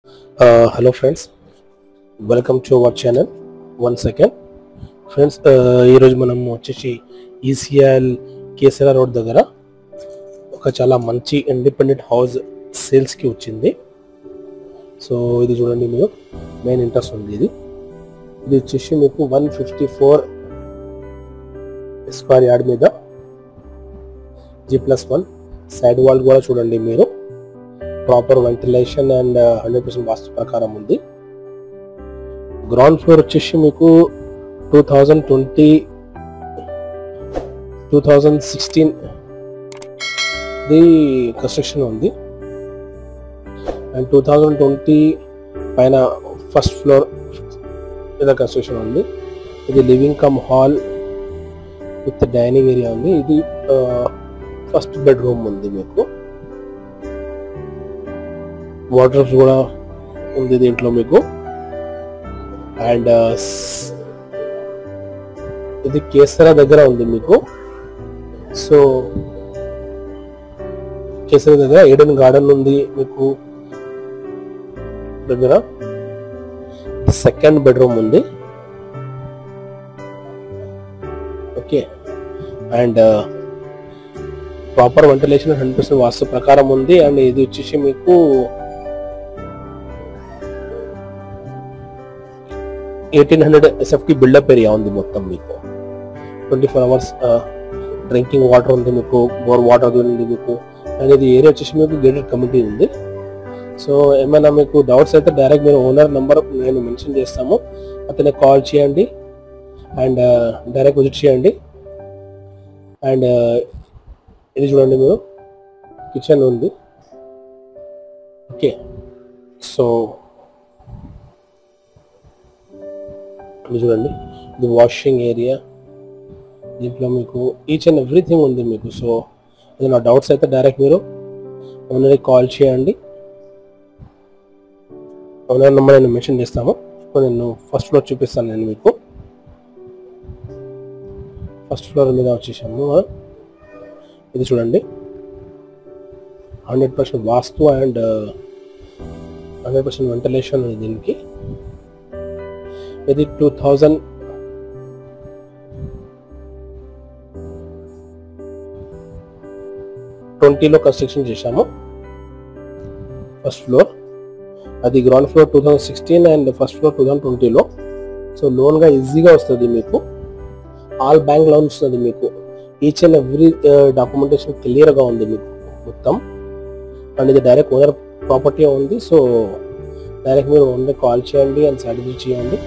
hello friends welcome to our channel one second friends ఈరోజు మనం వచ్చేసి ఈసీఎల్ కేసరా రోడ్ దగ్గర ఒక చాలా మంచి ఇండిపెండెంట్ హౌస్ సేల్స్కి వచ్చింది సో ఇది చూడండి మీరు మెయిన్ ఇంట్రెస్ట్ ఉంది ఇది ఇది వచ్చేసి మీకు one fifty four square yard మీద G plus one side wall కూడా చూడండి మీరు proper ventilation and hundred percent vastu ప్రకారం ఉంది గ్రౌండ్ ఫ్లోర్ వచ్చేసి మీకు two thousand twenty two thousand sixteen the construction ఉంది అండ్ టూ థౌజండ్ ట్వంటీ పైన ఫస్ట్ ఫ్లోర్ మీద కన్స్ట్రక్షన్ ఉంది ఇది living cum hall with dining area ఉంది ఇది ఫస్ట్ బెడ్రూమ్ ఉంది మీకు వాటర్ కూడా ఉంది దీంట్లో మీకు అండ్ ఇది కేసరా దగ్గర ఉంది మీకు సో కేసరా దగ్గర ఏడెన్ గార్డెన్ ఉంది మీకు దగ్గర సెకండ్ బెడ్రూమ్ ఉంది okay and proper ventilation hundred percent vastu ప్రకారం ఉంది అండ్ ఇది వచ్చేసి మీకు eighteen hundred SFT buildup area ఉంది మొత్తం మీకు twenty four hours drinking water ఉంది మీకు బోర్ వాటర్ ఉంది మీకు అండ్ ఇది ఏరియా వచ్చేసి మీకు గేటెడ్ కమ్యూనిటీ ఉంది సో ఏమైనా మీకు డౌట్స్ అయితే డైరెక్ట్ మీరు ఓనర్ నెంబర్ నేను మెన్షన్ చేస్తాము అతనికి కాల్ చేయండి అండ్ డైరెక్ట్ విజిట్ చేయండి అండ్ ఇది చూడండి మీరు కిచెన్ ఉంది ఓకే సో ఇది చూడండి ఇది వాషింగ్ ఏరియా దీంట్లో మీకు ఈచ్ అండ్ ఎవ్రీథింగ్ ఉంది మీకు సో ఏదైనా డౌట్స్ అయితే డైరెక్ట్ మీరు ఓనర్కి కాల్ చేయండి ఓనర్ నెంబర్ నేను మెన్షన్ చేస్తాము ఇప్పుడు నేను ఫస్ట్ ఫ్లోర్ చూపిస్తాను నేను మీకు ఫస్ట్ ఫ్లోర్ మీద వచ్చేసాము ఇది చూడండి hundred percent vastu and hundred percent ventilation ఉంది దీనికి ఇది టూ థౌజండ్ ట్వంటీలో కన్స్ట్రక్షన్ చేశాము ఫస్ట్ ఫ్లోర్ అది ground floor two thousand sixteen and first floor two thousand ట్వంటీలో సో లోన్గా ఈజీగా వస్తుంది మీకు ఆల్ బ్యాంక్ లోన్ వస్తుంది మీకు ఈచ్ అండ్ ఎవ్రీ డాక్యుమెంటేషన్ క్లియర్గా ఉంది మీకు మొత్తం అండ్ ఇది డైరెక్ట్ ఓనర్ ప్రాపర్టీ ఉంది సో డైరెక్ట్ మీరు ఓనర్ కాల్ చేయండి అండ్ సాటిస్ఫై చేయండి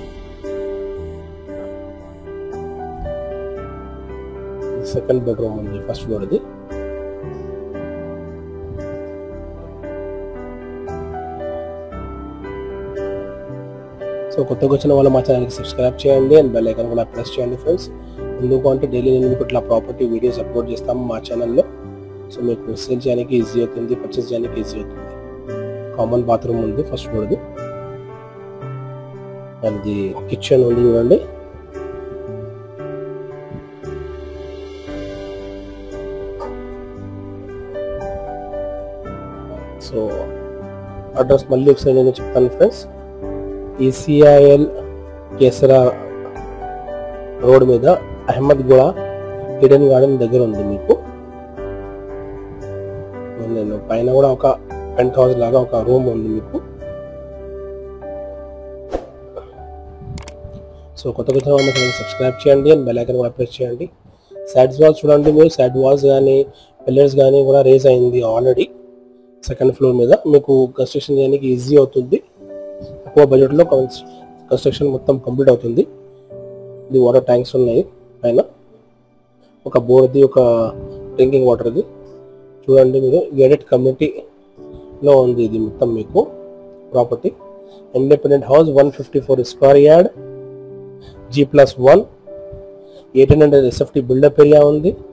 సెకండ్ బెడ్రూమ్ ఉంది ఫస్ట్ ఫ్లోర్ ఇది సో కొత్తగా వచ్చిన వాళ్ళు మా ఛానల్కి సబ్స్క్రైబ్ చేయండి అండ్ బెల్ ఐకాన్ కూడా ప్రెస్ చేయండి ఫ్రెండ్స్ ఎందుకు అంటే డైలీ నేను మీకు ఇట్లా ప్రాపర్టీ వీడియోస్ అప్లోడ్ చేస్తాము మా ఛానల్లో సో మీకు సేల్ చేయడానికి ఈజీ అవుతుంది పర్చేస్ చేయడానికి ఈజీ అవుతుంది కామన్ బాత్రూమ్ ఉంది ఫస్ట్ ఫ్లోర్ది అండ్ ఇది కిచెన్ ఉంది చూడండి సో అడ్రస్ మళ్ళీ ఒకసారి నేను చెప్తాను ఫ్రెండ్స్ ఈసీఐఎల్ కేసరా రోడ్ మీద అహ్మద్ గూడ హిడెన్ గార్డెన్ దగ్గర ఉంది మీకు నేను పైన కూడా ఒక పెంట్ హౌస్ లాగా ఒక రూమ్ ఉంది మీకు సో కొత్త కొత్త వాళ్ళు సబ్స్క్రైబ్ చేయండి అండ్ బెల్ ఐకన్ కూడా ప్రెస్ చేయండి సైడ్ వాల్స్ చూడండి మీరు సైడ్ వాల్స్ కానీ పిల్లర్స్ కానీ కూడా రేస్ అయింది ఆల్రెడీ సెకండ్ ఫ్లోర్ మీద మీకు కన్స్ట్రక్షన్ చేయడానికి ఈజీ అవుతుంది తక్కువ బడ్జెట్లో కన్స్ట్రక్షన్ మొత్తం కంప్లీట్ అవుతుంది ఇది వాటర్ ట్యాంక్స్ ఉన్నాయి పైన ఒక బోర్ది ఒక డ్రింకింగ్ వాటర్ది చూడండి మీరు గేటెడ్ కమ్యూనిటీలో ఉంది ఇది మొత్తం మీకు property independent house one fifty four square yard G plus one eighteen hundred SFT buildup area ఉంది